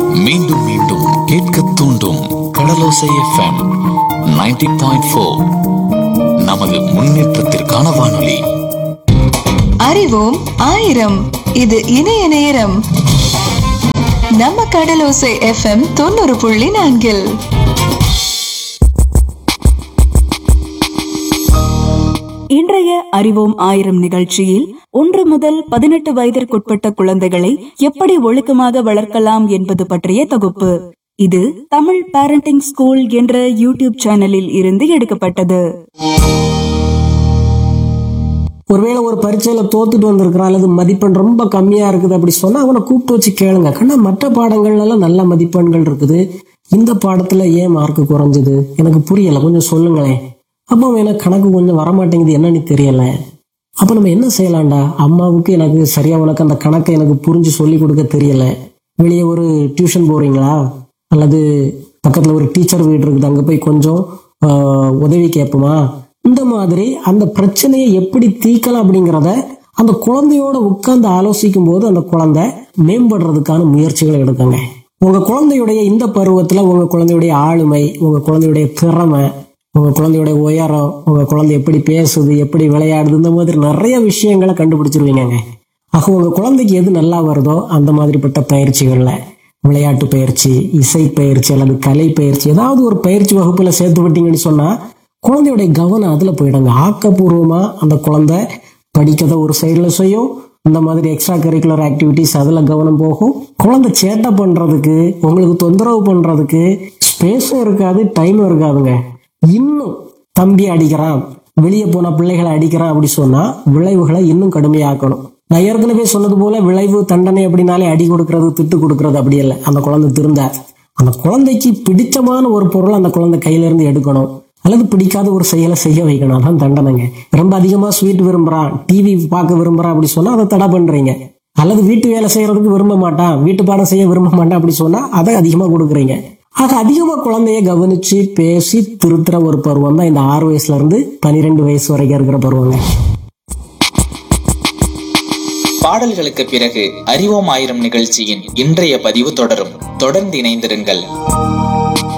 மீண்டும் மீண்டும் கேட்க தூண்டும் கடலோசை எஃப்எம் 90.4 பாயிண்ட் நமது முன்னேற்றத்திற்கான வானொலி அறிவோம் ஆயிரம் இது இணைய நேரம் நம்ம கடலோசை எஃப்எம் தொண்ணூறு புள்ளி நான்கில் இன்றைய அறிவோம் ஆயிரம் நிகழ்ச்சியில் ஒன்று முதல் பதினெட்டு வயதிற்குட்பட்ட குழந்தைகளை எப்படி ஒழுக்கமாக வளர்க்கலாம் என்பது பற்றிய தொகுப்பு இது தமிழ் பேரண்டிங் ஸ்கூல் என்ற யூடியூப் சேனலில் இருந்து எடுக்கப்பட்டது ஒருவேளை ஒரு பரீட்சையில தோத்துட்டு வந்திருக்கிறான் அல்லது மதிப்பெண் ரொம்ப கம்மியா இருக்குது அப்படி சொன்னா அவனை கூப்பிட்டு வச்சு கேளுங்க கண்ணா மற்ற பாடங்கள்ல எல்லாம் நல்ல மதிப்பெண்கள் இருக்குது இந்த பாடத்துல ஏன் மார்க் குறைஞ்சது எனக்கு புரியல கொஞ்சம் சொல்லுங்களேன் அப்போ அவன் எனக்கு கணக்கு கொஞ்சம் வரமாட்டேங்குது என்னன்னு தெரியல அப்ப நம்ம என்ன செய்யலாம்டா அம்மாவுக்கு எனக்கு சரியா உனக்கு அந்த கணக்கை எனக்கு புரிஞ்சு சொல்லி கொடுக்க தெரியல வெளியே ஒரு டியூஷன் போறீங்களா அல்லது பக்கத்துல ஒரு டீச்சர் வீடு இருக்குது அங்க போய் கொஞ்சம் ஆஹ், உதவி கேட்போமா இந்த மாதிரி அந்த பிரச்சனையை எப்படி தீர்க்கலாம் அப்படிங்கிறத அந்த குழந்தையோட உட்கார்ந்து ஆலோசிக்கும் போது அந்த குழந்தை மேம்படுறதுக்கான முயற்சிகளை எடுக்குங்க உங்க குழந்தையுடைய இந்த பருவத்துல உங்க குழந்தையுடைய ஆளுமை உங்க குழந்தையுடைய திறமை உங்க குழந்தையுடைய உயரம் உங்க குழந்தை எப்படி பேசுது எப்படி விளையாடுது இந்த மாதிரி நிறைய விஷயங்களை கண்டுபிடிச்சிருவீங்கங்க ஆக உங்க குழந்தைக்கு எது நல்லா வருதோ அந்த மாதிரிப்பட்ட பயிற்சிகள்ல விளையாட்டு பயிற்சி இசை பயிற்சி அல்லது கலை பயிற்சி ஏதாவது ஒரு பயிற்சி வகுப்புல சேர்த்து விட்டீங்கன்னு சொன்னா குழந்தையுடைய கவனம் அதுல போயிடுங்க ஆக்கப்பூர்வமா அந்த குழந்தை படிக்கிறத ஒரு சைடில் செய்யும் இந்த மாதிரி எக்ஸ்ட்ரா கரிக்குலர் ஆக்டிவிட்டிஸ் அதுல கவனம் போகும் குழந்தை சேட்டை பண்றதுக்கு உங்களுக்கு தொந்தரவு பண்றதுக்கு ஸ்பேஸும் இருக்காது டைமும் இருக்காதுங்க இன்னும் தம்பி அடிக்கிறான் வெளியே போன பிள்ளைகளை அடிக்கிறான் அப்படி சொன்னா விளைவுகளை இன்னும் கடுமையாக்கணும் நான் ஏற்கனவே சொன்னது போல விளைவு தண்டனை அப்படின்னாலே அடி கொடுக்கறது திட்டு கொடுக்கறது அப்படி இல்லை அந்த குழந்தை திருந்த அந்த குழந்தைக்கு பிடிச்சமான ஒரு பொருளை அந்த குழந்தை கையில இருந்து எடுக்கணும் அல்லது பிடிக்காத ஒரு செயலை செய்ய வைக்கணும் அதான் தண்டனைங்க ரொம்ப அதிகமா ஸ்வீட் விரும்புறான் டிவி பார்க்க விரும்புறான் அப்படி சொன்னா அதை தடை பண்றீங்க அல்லது வீட்டு வேலை செய்யறதுக்கு விரும்ப மாட்டான் வீட்டு பாடம் செய்ய விரும்ப மாட்டான் அப்படி சொன்னா அதை அதிகமா கொடுக்குறீங்க ஆக அதிகமா குழந்தைய கவனிச்சு பேசி திருத்துற ஒரு பருவம் தான் இந்த ஆறு வயசுல இருந்து பன்னிரெண்டு வயசு வரைக்கும் இருக்கிற பருவங்க பாடல்களுக்கு பிறகு அறிவோம் ஆயிரம் நிகழ்ச்சியின் இன்றைய பதிவு தொடரும் தொடர்ந்து இணைந்திருங்கள்